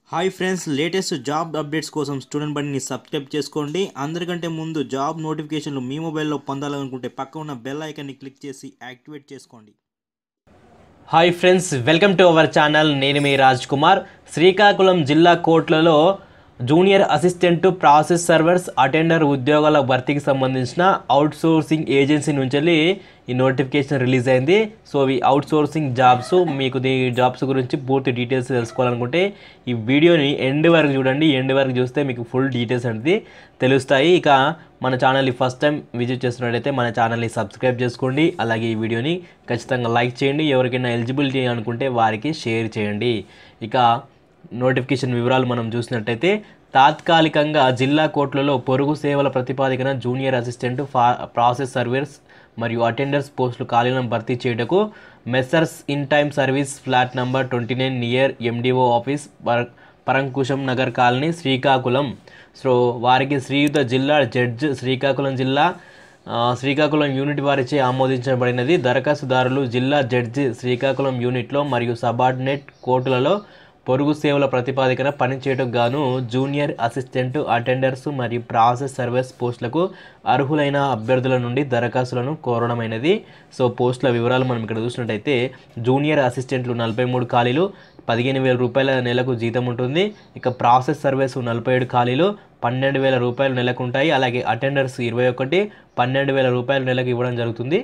hi friends latest job updates కోసం student బండిని subscribe చేసుకోండి అందరికంటే ముందు జాబ్ నోటిఫికేషన్లు మీ మొబైల్లో పొందాలనుకుంటే పక్క ఉన్న బెల్ ఐకాన్ని క్లిక్ చేసి యాక్టివేట్ చేసుకోండి hi friends welcome to our channel నేను మీ రాజ్ కుమార్ శ్రీకాకుళం జిల్లా కోర్టులలో junior assistant process servers attender ఉద్యోగాల భర్తీకి సంబంధించిన అవుట్ సోర్సింగ్ ఏజెన్సీ నుంచి ఈ నోటిఫికేషన్ రిలీజ్ అయింది సో ఈ అవుట్ సోర్సింగ్ జాబ్స్ మీకు ఈ జాబ్స్ గురించి పూర్తి డీటెయిల్స్ తెలుసుకోవాలనుకుంటే ఈ వీడియోని ఎండ్ వరకు చూడండి ఎండ్ వరకు చూస్తే మీకు ఫుల్ డీటెయిల్స్ అనేది తెలుస్తాయి ఇక మన ఛానల్ని ఫస్ట్ టైం విజిట్ చేస్తున్నట్టయితే మన ఛానల్ని సబ్స్క్రైబ్ చేసుకోండి అలాగే ఈ వీడియోని ఖచ్చితంగా లైక్ చేయండి ఎవరికైనా ఎలిజిబిలిటీ అనుకుంటే వారికి షేర్ చేయండి ఇక నోటిఫికేషన్ వివరాలు మనం చూసినట్టయితే తాత్కాలికంగా జిల్లా కోర్టులలో పొరుగు సేవల ప్రతిపాదికన జూనియర్ అసిస్టెంట్ ఫా ప్రాసెస్ సర్వేర్స్ మరియు అటెండర్స్ పోస్టులు ఖాళీలను భర్తీ చేయుటకు messrs in time service flat number twenty nine near MDO office పర పరంకుశం నగర్ కాలనీ శ్రీకాకుళం సో వారికి శ్రీయుత జిల్లా జడ్జ్ శ్రీకాకుళం జిల్లా ఆ, శ్రీకాకుళం యూనిట్ వారిచే ఆమోదించబడినది దరఖాస్తుదారులు జిల్లా జడ్జి శ్రీకాకుళం యూనిట్లో మరియు సబార్డినేట్ కోర్టులలో పొరుగు సేవల ప్రతిపాదికన పనిచేయటం గాను జూనియర్ అసిస్టెంట్ అటెండర్స్ మరియు ప్రాసెస్ సర్వీస్ పోస్టులకు అర్హులైన అభ్యర్థుల నుండి దరఖాస్తులను కోరడమైనది సో పోస్టుల వివరాలు మనం ఇక్కడ చూసినట్టయితే జూనియర్ అసిస్టెంట్లు నలభై మూడు ఖాళీలు పదిహేను వేల రూపాయల నెలకు జీతం ఉంటుంది ఇక ప్రాసెస్ సర్వీస్ నలభై ఏడు ఖాళీలు పన్నెండు వేల రూపాయలు నెలకు ఉంటాయి అలాగే అటెండర్స్ ఇరవై ఒకటి పన్నెండు వేల రూపాయలు నెలకు ఇవ్వడం జరుగుతుంది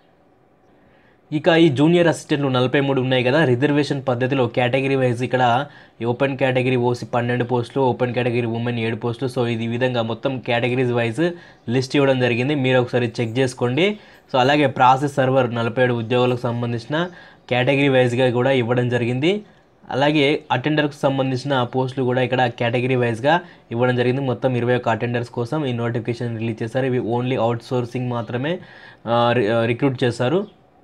ఇక ఈ జూనియర్ అసిస్టెంట్లు నలభై మూడు ఉన్నాయి కదా రిజర్వేషన్ పద్ధతిలో కేటగిరీ వైజ్ ఇక్కడ ఈ ఓపెన్ కేటగిరీ ఓసి పన్నెండు పోస్టులు ఓపెన్ కేటగిరీ ఉమెన్ ఏడు పోస్టులు సో ఇది ఈ విధంగా మొత్తం కేటగిరీస్ వైజ్ లిస్ట్ ఇవ్వడం జరిగింది మీరు ఒకసారి చెక్ చేసుకోండి సో అలాగే ప్రాసెస్ సర్వర్ నలభై ఏడు ఉద్యోగులకు సంబంధించిన కేటగిరీ వైజ్గా కూడా ఇవ్వడం జరిగింది అలాగే అటెండర్కి సంబంధించిన పోస్టులు కూడా ఇక్కడ కేటగిరీ వైజ్గా ఇవ్వడం జరిగింది మొత్తం ఇరవై ఒక్క అటెండర్స్ కోసం ఈ నోటిఫికేషన్ రిలీజ్ చేశారు ఇవి ఓన్లీ అవుట్ సోర్సింగ్ మాత్రమే రిక్రూట్ చేశారు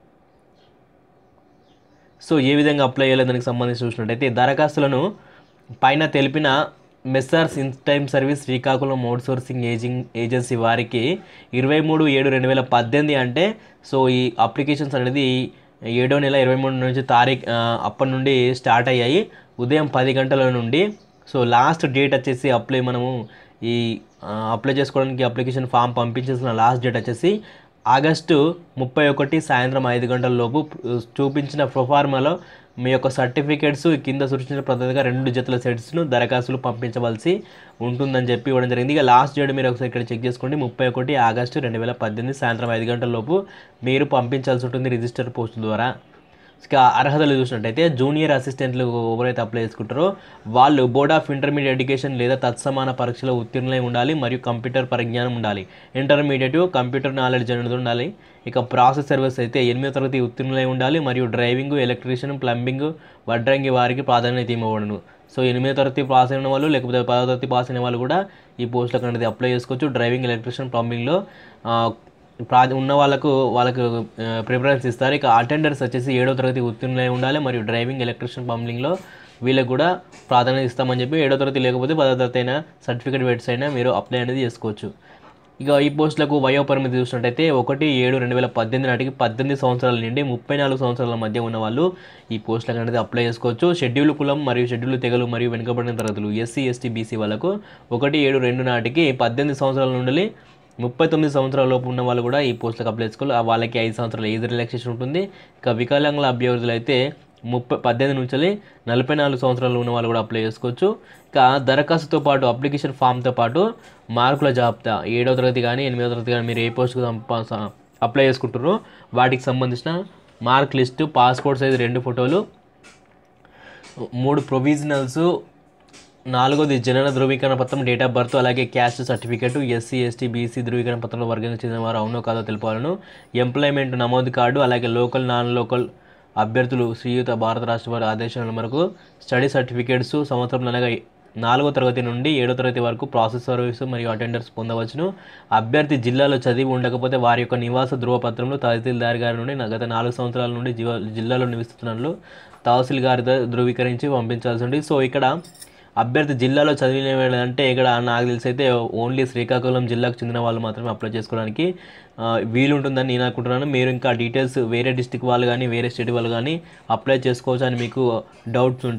సో ఏ విధంగా అప్లై చేయాలో దానికి సంబంధించి చూసినట్టయితే దరఖాస్తులను పైన తెలిపిన messrs in time service Srikakulam outsourcing ఏజింగ్ ఏజెన్సీ వారికి ఇరవై మూడు ఏడు రెండు వేల పద్దెనిమిది అంటే సో ఈ అప్లికేషన్స్ అనేది ఏడో నెల ఇరవై మూడు నుంచి తారీఖు ఆ, అప్పటి నుండి స్టార్ట్ అయ్యాయి ఉదయం పది గంటల నుండి సో లాస్ట్ డేట్ వచ్చేసి అప్లై మనము ఈ ఆ, అప్లై చేసుకోవడానికి అప్లికేషన్ ఫామ్ పంపించేసిన లాస్ట్ డేట్ వచ్చేసి ఆగస్టు ముప్పై ఒకటి సాయంత్రం ఐదు గంటల లోపు చూపించిన ప్రొఫార్మాలో మీ యొక్క సర్టిఫికేట్స్ కింద సూచించిన పద్ధతిగా రెండు జతల సెట్స్ను దరఖాస్తులు పంపించవలసి ఉంటుందని చెప్పి ఇవ్వడం జరిగింది ఇక లాస్ట్ డేట్ మీరు ఒకసారి ఇక్కడ చెక్ చేసుకోండి ముప్పై ఒకటి ఆగస్టు రెండు వేల పద్దెనిమిది సాయంత్రం ఐదు గంటల లోపు మీరు పంపించాల్సి ఉంటుంది రిజిస్టర్ పోస్ట్ ద్వారా ఇక అర్హతలు చూసినట్టయితే జూనియర్ అసిస్టెంట్లు ఎవరైతే అప్లై చేసుకుంటారో వాళ్ళు బోర్డ్ ఆఫ్ ఇంటర్మీడియట్ ఎడ్యుకేషన్ లేదా తత్సమాన పరీక్షలో ఉత్తీర్ణులై ఉండాలి మరియు కంప్యూటర్ పరిజ్ఞానం ఉండాలి ఇంటర్మీడియట్ కంప్యూటర్ నాలెడ్జ్ అనేది ఉండాలి ఇక ప్రాసెస్ సర్వీస్ అయితే ఎనిమిదో తరగతి ఉత్తీర్ణులై ఉండాలి మరియు డ్రైవింగ్ ఎలక్ట్రీషియన్ ప్లంబింగ్ వడ్రంగి వారికి ప్రాధాన్యత ఇవ్వబడును సో ఎనిమిదో తరగతి పాస్ అయిన వాళ్ళు లేకపోతే పదో తరగతి పాస్ అయిన వాళ్ళు కూడా ఈ పోస్టులకు అనేది అప్లై చేసుకోవచ్చు డ్రైవింగ్ ఎలక్ట్రీషియన్ ప్లంబింగ్లో ప్రా ఉన్న వాళ్ళకు వాళ్ళకు ప్రిఫరెన్స్ ఇస్తారు ఇక అటెండర్స్ వచ్చేసి ఏడో తరగతి ఉత్తీర్ణులై ఉండాలి మరియు డ్రైవింగ్ ఎలక్ట్రిషియన్ పంప్లింగ్లో వీళ్ళకి కూడా ప్రాధాన్యత ఇస్తామని చెప్పి ఏడో తరగతి లేకపోతే పదో తరగతి అయినా సర్టిఫికేట్ వెట్స్ అయినా మీరు అప్లై అనేది చేసుకోవచ్చు ఇక ఈ పోస్టులకు వయో పరిమితి చూసినట్టయితే ఒకటి ఏడు రెండు వేల పద్దెనిమిది నాటికి పద్దెనిమిది సంవత్సరాల నుండి ముప్పై నాలుగు సంవత్సరాల మధ్య ఉన్న వాళ్ళు ఈ పోస్టులకు అనేది అప్లై చేసుకోవచ్చు షెడ్యూల్ కులం మరియు షెడ్యూల్ తెగలు మరియు వెనుకబడిన తరగతులు ఎస్సీ ఎస్టీ బీసీ వాళ్ళకు ఒకటి ఏడు రెండు నాటికి పద్దెనిమిది సంవత్సరాల నుండి ముప్పై తొమ్మిది సంవత్సరాల లోపు ఉన్న వాళ్ళు కూడా ఈ పోస్టులకు అప్లై చేసుకోవాలి ఆ వాళ్ళకి ఐదు సంవత్సరాల ఏజ్ రిలాక్సేషన్ ఉంటుంది ఇక వికలాంగుల అభ్యర్థులు అయితే ముప్పై పద్దెనిమిది నుంచి నలభై నాలుగు సంవత్సరాలు ఉన్న వాళ్ళు కూడా అప్లై చేసుకోవచ్చు ఇక దరఖాస్తుతో పాటు అప్లికేషన్ ఫామ్తో పాటు మార్కుల జాబితా ఏడవ తరగతి కానీ ఎనిమిదవ తరగతి కానీ మీరు ఏ పోస్టుకు సంప- స- అప్లై చేసుకుంటారో వాటికి సంబంధించిన మార్క్ లిస్టు పాస్పోర్ట్ సైజ్ రెండు ఫోటోలు మూడు ప్రొవిజనల్స్ నాలుగోది జనన ధృవీకరణ పత్రం డేట్ ఆఫ్ బర్త్ అలాగే caste certificate SC ST BC ధృవీకరణ పత్రంలో వర్గానికి చెందిన వారు అవునో కాదో తెలుపాలను ఎంప్లాయ్మెంట్ నమోదు కార్డు అలాగే లోకల్ నాన్ లోకల్ అభ్యర్థులు శ్రీయుత భారత రాష్ట్ర వారి ఆదేశాల మేరకు స్టడీ సర్టిఫికేట్స్ సంవత్సరం అనగా నాలుగో తరగతి నుండి ఏడో తరగతి వరకు ప్రాసెస్ సర్వీస్ మరియు అటెండర్స్ పొందవచ్చును అభ్యర్థి జిల్లాలో చదివి ఉండకపోతే వారి యొక్క నివాస ధృవపత్రంలో తహసీల్దార్ గారి నుండి గత నాలుగు సంవత్సరాల నుండి జీవ జిల్లాలో నివసిస్తున్నట్లు తహసీల్ గారి ద- ధృవీకరించి పంపించాల్సి ఉంది సో ఇక్కడ అభ్యర్థి జిల్లాలో చదివిన అంటే ఇక్కడ నాకు తెలిసి అయితే ఓన్లీ శ్రీకాకుళం జిల్లాకు చెందిన వాళ్ళు మాత్రమే అప్లై చేసుకోవడానికి ఆ, వీలుంటుందని నేను అనుకుంటున్నాను మీరు ఇంకా డీటెయిల్స్ వేరే డిస్టిక్ వాళ్ళు కానీ వేరే స్టేట్ వాళ్ళు కానీ అప్లై చేసుకోవచ్చు అని మీకు డౌట్స్ ఉంటే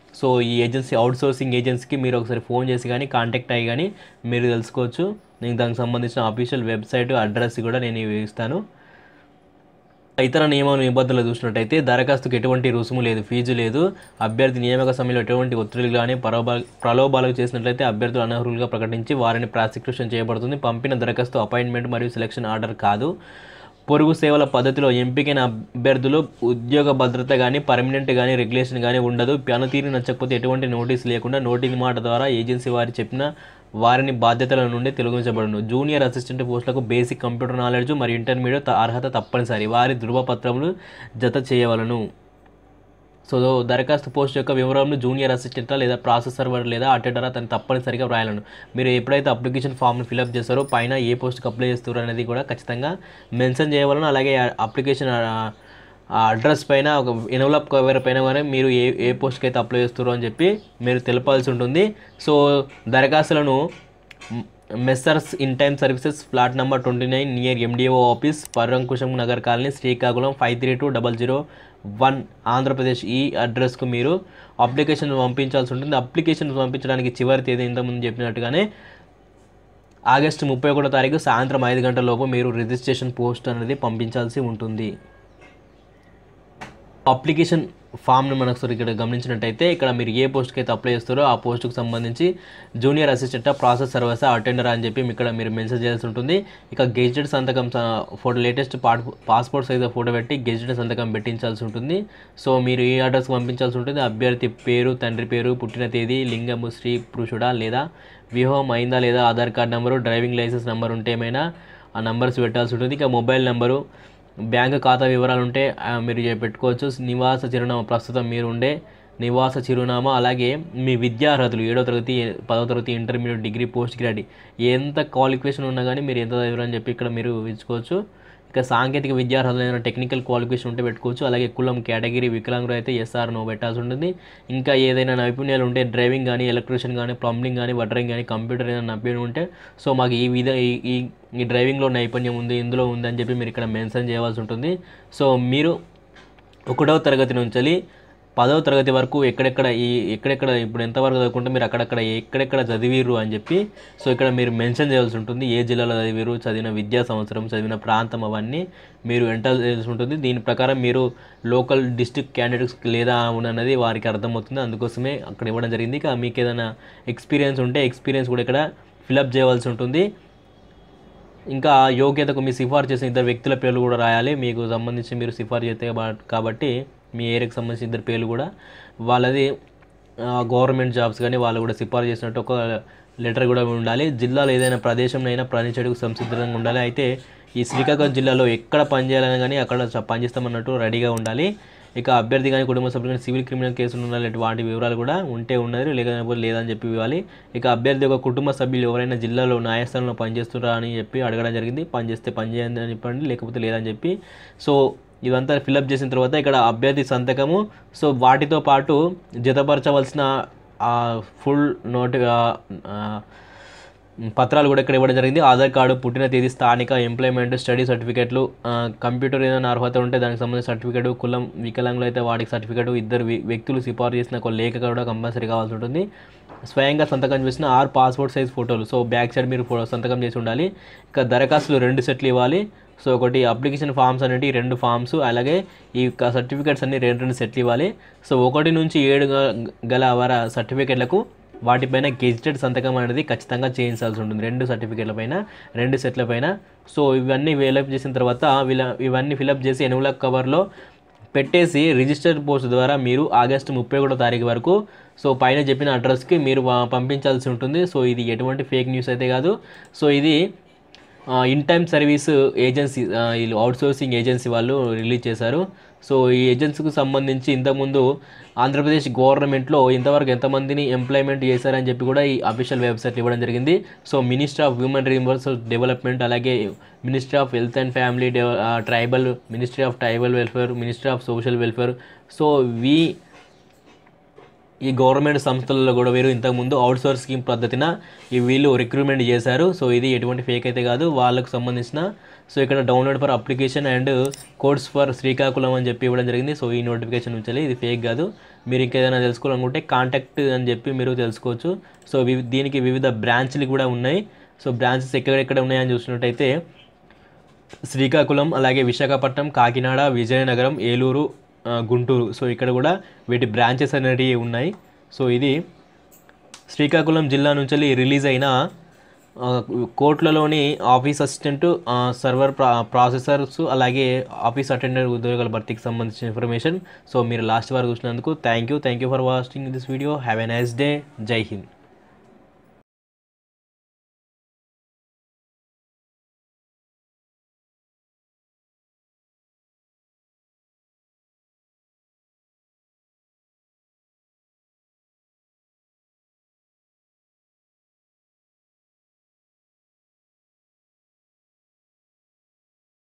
సో ఈ ఏజెన్సీ అవుట్సోర్సింగ్ ఏజెన్సీకి మీరు ఒకసారి ఫోన్ చేసి కానీ కాంటాక్ట్ అయ్యి కానీ మీరు తెలుసుకోవచ్చు నేను దానికి సంబంధించిన అఫీషియల్ వెబ్సైట్ అడ్రస్ కూడా నేను ఇవి ఇస్తాను ఇతర నియమ నిబంధనలు చూసినట్టయితే దరఖాస్తుకు ఎటువంటి రుసుము లేదు ఫీజు లేదు అభ్యర్థి నియామక సమయంలో ఎటువంటి ఒత్తిడిలు కానీ పరోబా ప్రలోభాలకు చేసినట్లయితే అభ్యర్థులు అనర్హులుగా ప్రకటించి వారిని ప్రాసిక్యూషన్ చేయబడుతుంది పంపిన దరఖాస్తు అపాయింట్మెంట్ మరియు సెలక్షన్ ఆర్డర్ కాదు పొరుగు సేవల పద్ధతిలో ఎంపికైన అభ్యర్థులు ఉద్యోగ భద్రత కానీ పర్మనెంట్ కానీ రెగ్యులేషన్ కానీ ఉండదు పనితీరు నచ్చకపోతే ఎటువంటి నోటీస్ లేకుండా నోటీస్ మాట ద్వారా ఏజెన్సీ వారి చెప్పిన వారిని బాధ్యతల నుండి తొలగించబడును జూనియర్ అసిస్టెంట్ పోస్టులకు బేసిక్ కంప్యూటర్ నాలెడ్జ్ మరియు ఇంటర్మీడియట్ త- అర్హత తప్పనిసరి వారి ధృవపత్రములు జత చేయవలను సో దరఖాస్తు పోస్ట్ యొక్క వివరాలను జూనియర్ అసిస్టెంట్ లేదా ప్రాసెస్ సర్వర్ లేదా అటెండర్ అతను తప్పనిసరిగా వ్రాయాలను మీరు ఎప్పుడైతే అప్లికేషన్ ఫామ్ని ఫిల్అప్ చేస్తారో పైన ఏ పోస్ట్కి అప్లై చేస్తారు అనేది కూడా ఖచ్చితంగా మెన్షన్ చేయవలను అలాగే ఆ అప్లికేషన్ ఆ- ఆ అడ్రస్ పైన ఒక ఎన్వలప్ కవర్ పైన కానీ మీరు ఏ ఏ పోస్ట్కి అయితే అప్లై చేస్తారో అని చెప్పి మీరు తెలపాల్సి ఉంటుంది సో దరఖాస్తులను messrs in time services flat number twenty nine near MDO office Parankusam Nagar colony Srikakulam five three two double zero one Andhra Pradesh ఈ అడ్రస్కు మీరు అప్లికేషన్ పంపించాల్సి ఉంటుంది అప్లికేషన్ పంపించడానికి చివరి తేదీ ఇంతకుముందు చెప్పినట్టుగానే ఆగస్టు ముప్పై ఒకటో తారీఖు సాయంత్రం ఐదు గంటల లోపు మీరు రిజిస్ట్రేషన్ పోస్ట్ అనేది పంపించాల్సి ఉంటుంది అప్లికేషన్ ఫామ్ని మనకు ఒకసారి ఇక్కడ గమనించినట్టయితే ఇక్కడ మీరు ఏ పోస్ట్కి అయితే అప్లై చేస్తారో ఆ పోస్ట్కి సంబంధించి junior assistant process service attender అని చెప్పి ఇక్కడ మీరు మెన్షన్ చేయాల్సి ఉంటుంది ఇక గెజిటెడ్ సంతకం స- ఫోటో లేటెస్ట్ పాట్ పాస్పోర్ట్ సైజ్ ఫోటో పెట్టి గెజిటెడ్ సంతకం పెట్టించాల్సి ఉంటుంది సో మీరు ఈ అడ్రస్కి పంపించాల్సి ఉంటుంది అభ్యర్థి పేరు తండ్రి పేరు పుట్టిన తేదీ లింగము స్త్రీ పురుషుడా లేదా వివాహం అయిందా లేదా Aadhaar card number driving licence number ఉంటే ఏమైనా ఆ నెంబర్స్ పెట్టాల్సి ఉంటుంది ఇక మొబైల్ నెంబరు బ్యాంక్ ఖాతా వివరాలు ఉంటే ఆ, మీరు ఇవి పెట్టుకోవచ్చు నివాస చిరునామా ప్రస్తుతం మీరు ఉండే నివాస చిరునామా అలాగే మీ విద్యా అర్హతలు ఏడో తరగతి పదో తరగతి ఇంటర్మీడియట్ డిగ్రీ పోస్ట్ గ్రాడ్యుయేట్ ఎంత క్వాలిఫికేషన్ ఉన్నా కానీ మీరు ఎంత చదివారు అని చెప్పి ఇక్కడ మీరు ఇచ్చుకోవచ్చు ఇక సాంకేతిక విద్యార్హతలు ఏదైనా టెక్నికల్ క్వాలిఫికేషన్ ఉంటే పెట్టుకోవచ్చు అలాగే కులం కేటగిరీ వికలాంగులు అయితే ఎస్ఆర్ నో పెట్టాల్సి ఉంటుంది ఇంకా ఏదైనా నైపుణ్యాలు ఉంటే డ్రైవింగ్ కానీ ఎలక్ట్రీషియన్ కానీ ప్లంబింగ్ కానీ వటరింగ్ కానీ కంప్యూటర్ ఏదైనా నైపుణ్యం ఉంటే సో మాకు ఈ విధ ఈ ఈ ఈ డ్రైవింగ్లో నైపుణ్యం ఉంది ఇందులో ఉంది అని చెప్పి మీరు ఇక్కడ మెన్షన్ చేయవలసి ఉంటుంది సో మీరు ఒకటవ తరగతి నుంచి పదవ తరగతి వరకు ఎక్కడెక్కడ ఈ ఎక్కడెక్కడ ఇప్పుడు ఎంతవరకు చదువుకుంటే మీరు అక్కడక్కడ ఎక్కడెక్కడ చదివిరు అని చెప్పి సో ఇక్కడ మీరు మెన్షన్ చేయాల్సి ఉంటుంది ఏ జిల్లాలో చదివిరు చదివిన విద్యా సంవత్సరం చదివిన ప్రాంతం అవన్నీ మీరు ఎంటర్ చేయాల్సి ఉంటుంది దీని ప్రకారం మీరు లోకల్ డిస్ట్రిక్ట్ క్యాండిడేట్స్ లేదా ఉన్నది వారికి అర్థమవుతుంది అందుకోసమే అక్కడ ఇవ్వడం జరిగింది ఇక మీకు ఏదైనా ఎక్స్పీరియన్స్ ఉంటే ఎక్స్పీరియన్స్ కూడా ఇక్కడ ఫిలప్ చేయవలసి ఉంటుంది ఇంకా యోగ్యతకు మీ సిఫార్సు చేసిన ఇద్దరు వ్యక్తుల పేర్లు కూడా రాయాలి మీకు సంబంధించి మీరు సిఫార్సు చేస్తే కాబ- కాబట్టి మీ ఏరియాకి సంబంధించిన ఇద్దరు పేర్లు కూడా వాళ్ళది గవర్నమెంట్ జాబ్స్ కానీ వాళ్ళు కూడా సిఫార్సు చేసినట్టు ఒక లెటర్ కూడా ఉండాలి జిల్లాలో ఏదైనా ప్రదేశంలో అయినా పనిచేయడానికి సంసిద్ధంగా ఉండాలి అయితే ఈ శ్రీకాకుళం జిల్లాలో ఎక్కడ పనిచేయాలని కానీ అక్కడ చ- పనిచేస్తామన్నట్టు రెడీగా ఉండాలి ఇక అభ్యర్థి కానీ కుటుంబ సభ్యులు కానీ సివిల్ క్రిమినల్ కేసులు ఉండాలి వాటి వివరాలు కూడా ఉంటే ఉన్నది లేకపోతే లేదని చెప్పి ఇవ్వాలి ఇక అభ్యర్థి యొక్క కుటుంబ సభ్యులు ఎవరైనా జిల్లాలో న్యాయస్థానంలో పనిచేస్తున్నారా అని చెప్పి అడగడం జరిగింది పనిచేస్తే పని చేయండి అని చెప్పండి లేకపోతే లేదని చెప్పి సో ఇదంతా ఫిలప్ చేసిన తర్వాత ఇక్కడ అభ్యర్థి సంతకము సో వాటితో పాటు జతపరచవలసిన ఫుల్ నోటి పత్రాలు కూడా ఇక్కడ ఇవ్వడం జరిగింది ఆధార్ కార్డు పుట్టిన తేదీ స్థానిక ఎంప్లాయ్మెంట్ స్టడీ సర్టిఫికెట్లు ఆ, కంప్యూటర్ ఏదైనా అర్హత ఉంటే దానికి సంబంధించిన సర్టిఫికేట్ కులం వికలాంగులు అయితే వాటికి సర్టిఫికేట్ ఇద్దరు వ్య- వ్యక్తులు సిఫారు చేసిన ఒక లేఖ కూడా కంపల్సరీ కావాల్సి ఉంటుంది స్వయంగా సంతకం చేసిన ఆరు పాస్పోర్ట్ సైజ్ ఫోటోలు సో బ్యాక్ సైడ్ మీరు ఫోటో సంతకం చేసి ఉండాలి ఇక దరఖాస్తులు రెండు సెట్లు ఇవ్వాలి సో ఒకటి అప్లికేషన్ ఫామ్స్ అనేవి రెండు ఫామ్స్ అలాగే ఈ సర్టిఫికేట్స్ అన్ని రెండు రెండు సెట్లు ఇవ్వాలి సో ఒకటి నుంచి ఏడు గ- గల వర సర్టిఫికేట్లకు వాటిపైన గెజిటెడ్ సంతకం అనేది ఖచ్చితంగా చేయించాల్సి ఉంటుంది రెండు సర్టిఫికేట్ల పైన రెండు సెట్ల పైన సో ఇవన్నీ ఫిలప్ చేసిన తర్వాత వీళ్ళ ఇవన్నీ ఫిలప్ చేసి ఎనుగుల కవర్లో పెట్టేసి రిజిస్టర్డ్ పోస్ట్ ద్వారా మీరు ఆగస్టు ముప్పై ఒకటో తారీఖు వరకు సో పైన చెప్పిన అడ్రస్కి మీరు ప- పంపించాల్సి ఉంటుంది సో ఇది ఎటువంటి ఫేక్ న్యూస్ అయితే కాదు సో ఇది ఇన్ టైమ్ సర్వీస్ ఏజెన్సీ ఆ, వీళ్ళు అవుట్సోర్సింగ్ ఏజెన్సీ వాళ్ళు రిలీజ్ చేశారు సో ఈ ఏజెన్సీకి సంబంధించి ఇంతకుముందు ఆంధ్రప్రదేశ్ గవర్నమెంట్లో ఇంతవరకు ఎంతమందిని ఎంప్లాయ్మెంట్ చేశారని చెప్పి కూడా ఈ అఫీషియల్ వెబ్సైట్ ఇవ్వడం జరిగింది so minister of human resource development అలాగే ministry of health and family డెవ tribal ministry of tribal welfare ministry of social welfare so వీ ఈ గవర్నమెంట్ సంస్థలలో కూడా వీరు ఇంతకుముందు అవుట్ సోర్స్ స్కీమ్ పద్ధతిన ఈ వీళ్ళు రిక్రూట్మెంట్ చేశారు సో ఇది ఎటువంటి ఫేక్ అయితే కాదు వాళ్ళకు సంబంధించిన సో ఇక్కడ download for application and codes for Srikakulam అని చెప్పి ఇవ్వడం జరిగింది సో ఈ నోటిఫికేషన్ ఉంచాలి ఇది ఫేక్ కాదు మీరు ఇంకేదైనా తెలుసుకోవాలనుకుంటే కాంటాక్ట్ అని చెప్పి మీరు తెలుసుకోవచ్చు సో వివి దీనికి వివిధ బ్రాంచ్లు కూడా ఉన్నాయి సో బ్రాంచెస్ ఎక్కడెక్కడ ఉన్నాయని చూసినట్టయితే శ్రీకాకుళం అలాగే విశాఖపట్నం కాకినాడ విజయనగరం ఏలూరు ఆ, గుంటూరు సో ఇక్కడ కూడా వీటి బ్రాంచెస్ అనేటివి ఉన్నాయి సో ఇది శ్రీకాకుళం జిల్లా నుంచి రిలీజ్ అయిన ఆ, కోర్టులలోని ఆఫీస్ అసిస్టెంట్ ఆ, సర్వర్ ప్రా ప్రాసెసర్స్ అలాగే ఆఫీస్ అటెండర్ ఉద్యోగాల భర్తీకి సంబంధించిన ఇన్ఫర్మేషన్ సో మీరు లాస్ట్ వరకు చూసినందుకు thank you thank you for watching this video have a nice day Jai Hind